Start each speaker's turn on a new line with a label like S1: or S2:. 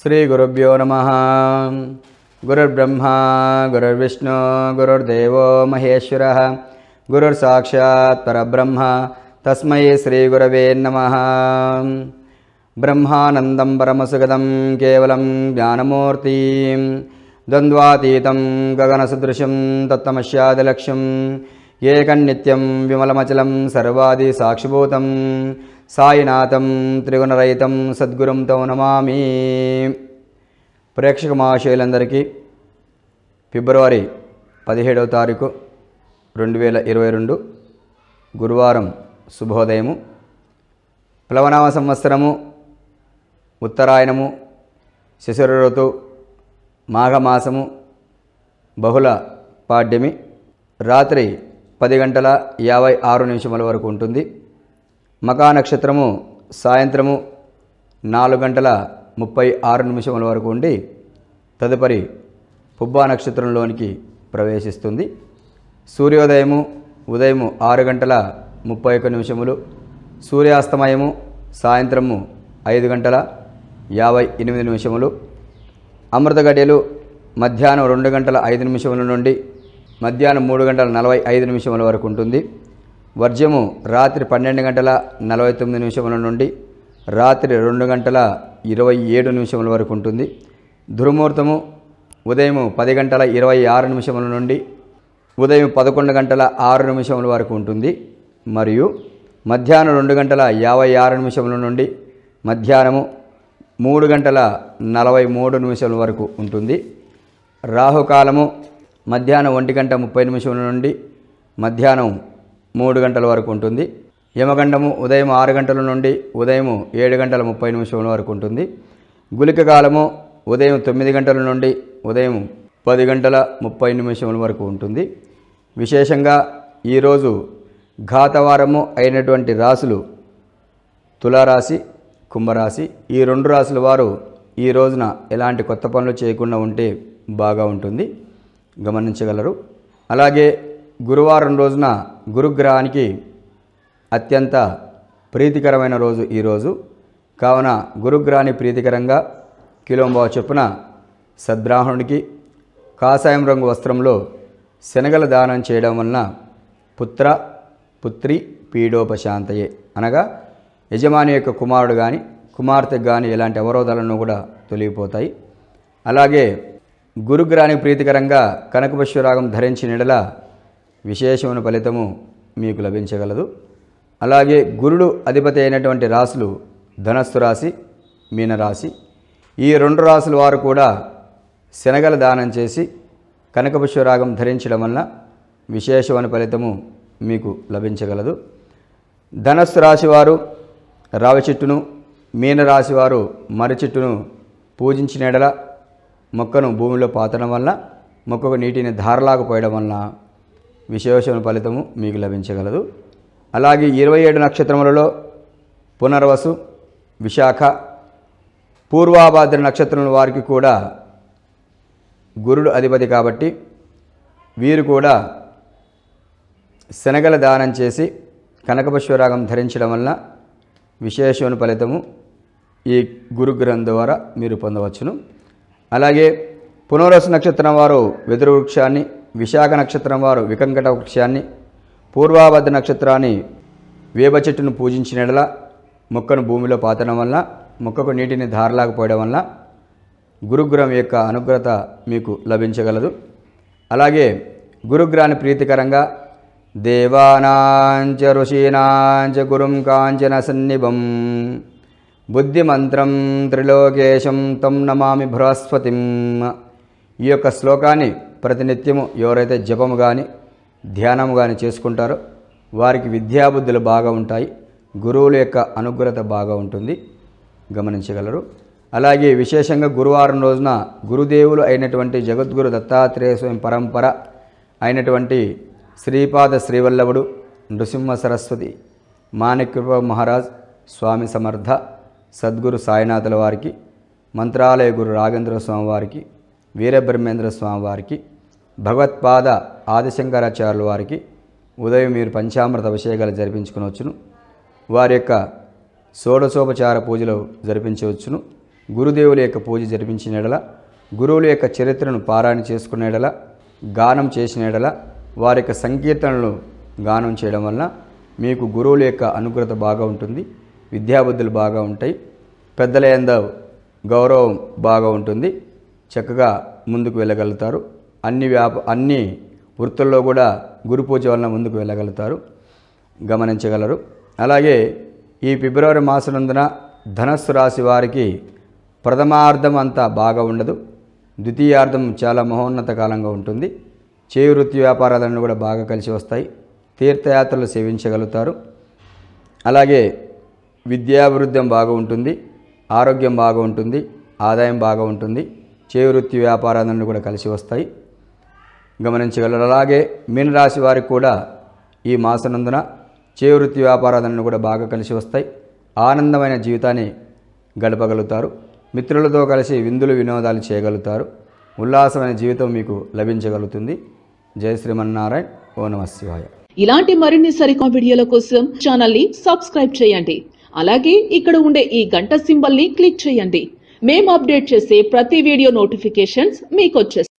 S1: శ్రీగురుభ్యో నమ గురుర్బ్రహ్మ గురుర్విష్ణు గురుర్దేవో మహేశ్వర గురుర్సాక్షాత్ పరబ్రహ్మ తస్మై శ్రీగురవే నమ బ్రహ్మానందం పరమసుగదం కేవలం జ్ఞానమూర్తిం ద్వంద్వాతీతం గగనసదృశం తత్తమస్యాదిలక్ష్యం ఏకన్నిత్యం విమలమచలం సర్వాది సాక్షిభూతం సాయినాథం త్రిగుణరహితం సద్గురుం తో నమామి ప్రేక్షక మహాశయులందరికీ ఫిబ్రవరి పదిహేడవ తారీఖు రెండు వేల ఇరవై రెండు గురువారం శుభోదయము ప్లవనామ సంవత్సరము ఉత్తరాయణము శిశిర ఋతు మాఘమాసము బహుళ పాడ్యమి రాత్రి పది గంటల యాభై ఆరు నిమిషముల వరకు ఉంటుంది మకా నక్షత్రము సాయంత్రము నాలుగు గంటల ముప్పై ఆరు నిమిషముల వరకు ఉండి తదుపరి పుబ్బా నక్షత్రంలోనికి ప్రవేశిస్తుంది సూర్యోదయము ఉదయము ఆరు గంటల ముప్పై ఒక్క నిమిషములు సూర్యాస్తమయము సాయంత్రము ఐదు గంటల యాభై ఎనిమిది నిమిషములు అమృత గడియలు మధ్యాహ్నం రెండు గంటల ఐదు నిమిషముల నుండి మధ్యాహ్నం మూడు గంటల నలభై ఐదు నిమిషముల వరకు ఉంటుంది వర్జ్యము రాత్రి పన్నెండు గంటల నలభై తొమ్మిది నిమిషముల నుండి రాత్రి రెండు గంటల ఇరవై ఏడు నిమిషముల వరకు ఉంటుంది దుర్ముహూర్తము ఉదయము పది గంటల ఇరవై ఆరు నిమిషముల నుండి ఉదయం పదకొండు గంటల ఆరు నిమిషముల వరకు ఉంటుంది మరియు మధ్యాహ్నం రెండు గంటల యాభై ఆరు నిమిషముల నుండి మధ్యాహ్నము మూడు గంటల నలభై మూడు నిమిషముల వరకు ఉంటుంది రాహుకాలము మధ్యాహ్నం ఒంటి గంట ముప్పై నిమిషముల నుండి మధ్యాహ్నం మూడు గంటల వరకు ఉంటుంది యమగండము ఉదయం ఆరు గంటల నుండి ఉదయం ఏడు గంటల ముప్పై నిమిషముల వరకు ఉంటుంది గులిక కాలము ఉదయం తొమ్మిది గంటల నుండి ఉదయం పది గంటల ముప్పై నిమిషముల వరకు ఉంటుంది విశేషంగా ఈరోజు ఘాతవారము అయినటువంటి రాసులు తులారాశి కుంభరాశి ఈ రెండు రాశుల వారు ఈ రోజున ఎలాంటి కొత్త పనులు చేయకుండా ఉంటే బాగా ఉంటుంది గమనించగలరు అలాగే గురువారం రోజున గురుగ్రహానికి అత్యంత ప్రీతికరమైన రోజు ఈరోజు కావున గురుగ్రహాన్ని ప్రీతికరంగా కిలోంబావ చొప్పున సద్బ్రాహ్మణుడికి కాషాయం రంగు వస్త్రంలో శనగల దానం చేయడం వలన పుత్ర పుత్రి పీడోపశాంతయే అనగా యజమాని యొక్క కుమారుడు కానీ కుమార్తెకు కానీ ఎలాంటి అవరోధాలను కూడా తొలగిపోతాయి అలాగే గురుగ్రహానికి ప్రీతికరంగా కనకపుష్పరాగం ధరించిన ఎడల విశేషమైన ఫలితము మీకు లభించగలదు అలాగే గురుడు అధిపతి అయినటువంటి రాశులు ధనస్సు రాశి మీనరాశి ఈ రెండు రాశుల వారు కూడా శనగల దానం చేసి కనకపుష్పరాగం ధరించడం వలన విశేషమైన ఫలితము మీకు లభించగలదు ధనస్సు రాశివారు రావి చెట్టును మీనరాశి వారు మర్రి చెట్టును పూజించిన ఎడల మొక్కను భూమిలో పాతడం వల్ల మొక్కకు నీటిని ధారలాగా పోయడం వలన విశేషమైన ఫలితము మీకు లభించగలదు అలాగే ఇరవై ఏడు నక్షత్రములలో పునర్వసు విశాఖ పూర్వాభాద్ర నక్షత్రం వారికి కూడా గురుడు అధిపతి కాబట్టి వీరు కూడా శనగల దానం చేసి కనకపుష్పరాగం ధరించడం వలన విశేషమైన ఫలితము ఈ గురుగ్రహం ద్వారా మీరు పొందవచ్చును అలాగే పునరసు నక్షత్రం వారు వెదురు వృక్షాన్ని విశాఖ నక్షత్రం వారు వికంకట వృక్షాన్ని పూర్వాభద్ర నక్షత్రాన్ని వేప చెట్టును పూజించిన ఎడల మొక్కను భూమిలో పాతడం వల్ల మొక్కకు నీటిని ధారలాకపోయడం వల్ల గురుగ్రహం యొక్క అనుగ్రహత మీకు లభించగలదు అలాగే గురుగ్రహాన్ని ప్రీతికరంగా దేవానాంచ ఋషీనాంచ గురుం కాంచన సన్నిభం బుద్ధిమంత్రం త్రిలోకేశం తం నమామి బృహస్పతిం ఈ యొక్క శ్లోకాన్ని ప్రతినిత్యము ఎవరైతే జపము కానీ ధ్యానము కానీ చేసుకుంటారో వారికి విద్యాబుద్ధులు బాగా ఉంటాయి గురువుల యొక్క అనుగ్రహత బాగా ఉంటుంది గమనించగలరు అలాగే విశేషంగా గురువారం రోజున గురుదేవులు అయినటువంటి జగద్గురు దత్తాత్రేయ స్వామి పరంపర అయినటువంటి శ్రీపాద శ్రీవల్లభుడు నృసింహ సరస్వతి మాణిక్యప మహారాజ్ స్వామి సమర్థ సద్గురు సాయినాథుల వారికి మంత్రాలయ గురు రాఘేంద్ర స్వామి వారికి వీరబ్రహ్మేంద్ర స్వామి వారికి భగవత్పాద ఆదిశంకరాచార్యుల వారికి ఉదయం మీరు పంచామృత అభిషేకాలు జరిపించుకునవచ్చును వారి యొక్క షోడశోపచార పూజలు జరిపించవచ్చును గురుదేవుల యొక్క పూజ జరిపించిన ఎడల గురువుల యొక్క చరిత్రను పారాయణ చేసుకున్న ఎడల గానం చేసిన ఎడల వారి యొక్క సంకీర్తనలు గానం చేయడం వలన మీకు గురువుల యొక్క అనుగ్రత బాగా ఉంటుంది విద్యాబుద్ధులు బాగా ఉంటాయి పెద్దల ఎంద గౌరవం బాగా ఉంటుంది చక్కగా ముందుకు వెళ్ళగలుగుతారు అన్ని వ్యాప అన్ని వృత్తుల్లో కూడా గురు పూజ వలన ముందుకు వెళ్ళగలుగుతారు గమనించగలరు అలాగే ఈ ఫిబ్రవరి మాసనందున ధనస్సు రాశి వారికి ప్రథమార్థం అంతా బాగా ఉండదు ద్వితీయార్థం చాలా మహోన్నత కాలంగా ఉంటుంది చేయి వృత్తి వ్యాపారాలను కూడా బాగా కలిసి వస్తాయి తీర్థయాత్రలు సేవించగలుగుతారు అలాగే విద్యాభివృద్ధి బాగా ఉంటుంది ఆరోగ్యం బాగా ఉంటుంది ఆదాయం బాగా ఉంటుంది చేయి వృత్తి వ్యాపారాలను కూడా కలిసి వస్తాయి గమనించగలరు అలాగే మీనరాశి వారికి కూడా ఈ మాసనందున చేయి వృత్తి వ్యాపారాలను కూడా బాగా కలిసి వస్తాయి ఆనందమైన జీవితాన్ని గడపగలుగుతారు మిత్రులతో కలిసి విందులు వినోదాలు చేయగలుగుతారు ఉల్లాసమైన జీవితం మీకు లభించగలుగుతుంది జయ శ్రీమన్నారాయణ ఓ నమ శివాయ
S2: ఇలాంటి మరిన్ని సరికొత్త వీడియోల కోసం ఛానల్ ని సబ్స్క్రైబ్ చేయండి అలాగే ఇక్కడ ఉండే ఈ గంట సింబల్ ని క్లిక్ చేయండి మేము అప్డేట్ చేసే ప్రతి వీడియో నోటిఫికేషన్స్ మీకు వచ్చేస్తాయి